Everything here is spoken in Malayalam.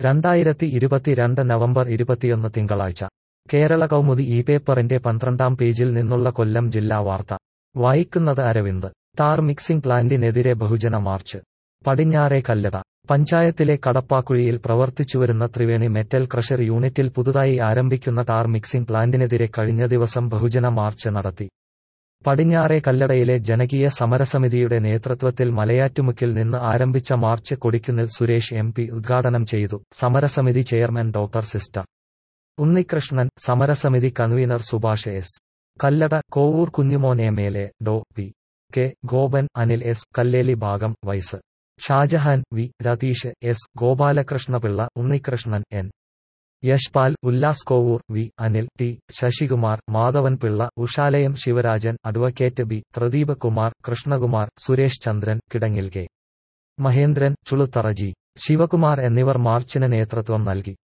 രണ്ടായിരത്തി ഇരുപത്തിരണ്ട് നവംബർ ഇരുപത്തിയൊന്ന് തിങ്കളാഴ്ച കേരള കൗമുദി ഈ പേപ്പറിന്റെ പന്ത്രണ്ടാം പേജിൽ നിന്നുള്ള കൊല്ലം ജില്ലാ വാർത്ത വായിക്കുന്നത് അരവിന്ദ് ടാർ മിക്സിംഗ് പ്ലാന്റിനെതിരെ ബഹുജന മാർച്ച് പടിഞ്ഞാറേ കല്ലട പഞ്ചായത്തിലെ കടപ്പാക്കുഴിയിൽ പ്രവർത്തിച്ചുവരുന്ന ത്രിവേണി മെറ്റൽ ക്രഷർ യൂണിറ്റിൽ പുതുതായി ആരംഭിക്കുന്ന ടാർ മിക്സിംഗ് പ്ലാന്റിനെതിരെ കഴിഞ്ഞ ദിവസം ബഹുജന മാർച്ച് നടത്തി പടിഞ്ഞാറേ കല്ലടയിലെ ജനകീയ സമരസമിതിയുടെ നേതൃത്വത്തിൽ മലയാറ്റുമുക്കിൽ നിന്ന് ആരംഭിച്ച march Kodikunnil Suresh M P ഉദ്ഘാടനം ചെയ്തു സമരസമിതി ചെയർമാൻ ഡോക്ടർ സിസ്റ്റർ ഉണ്ണികൃഷ്ണൻ സമരസമിതി convener Subhash S Kallada Kovoor Kunjumon M L A Dr P K Gopan Anil S Kalleli Bhagom vice Shajahan V Ratheesh S Gopalakrishnapillai Unnikrishnan N Yashpal Ullas Kovoor V Anil T Sasikumar Madhavan Pillai Ushalayam Sivarajan advocate B Pradeep Kumar Krishnakumar Suresh Chandran Kidangil K Mahendran Chuluthara G Sivakumar എന്നിവർ മാർച്ചിന് നേതൃത്വം നൽകി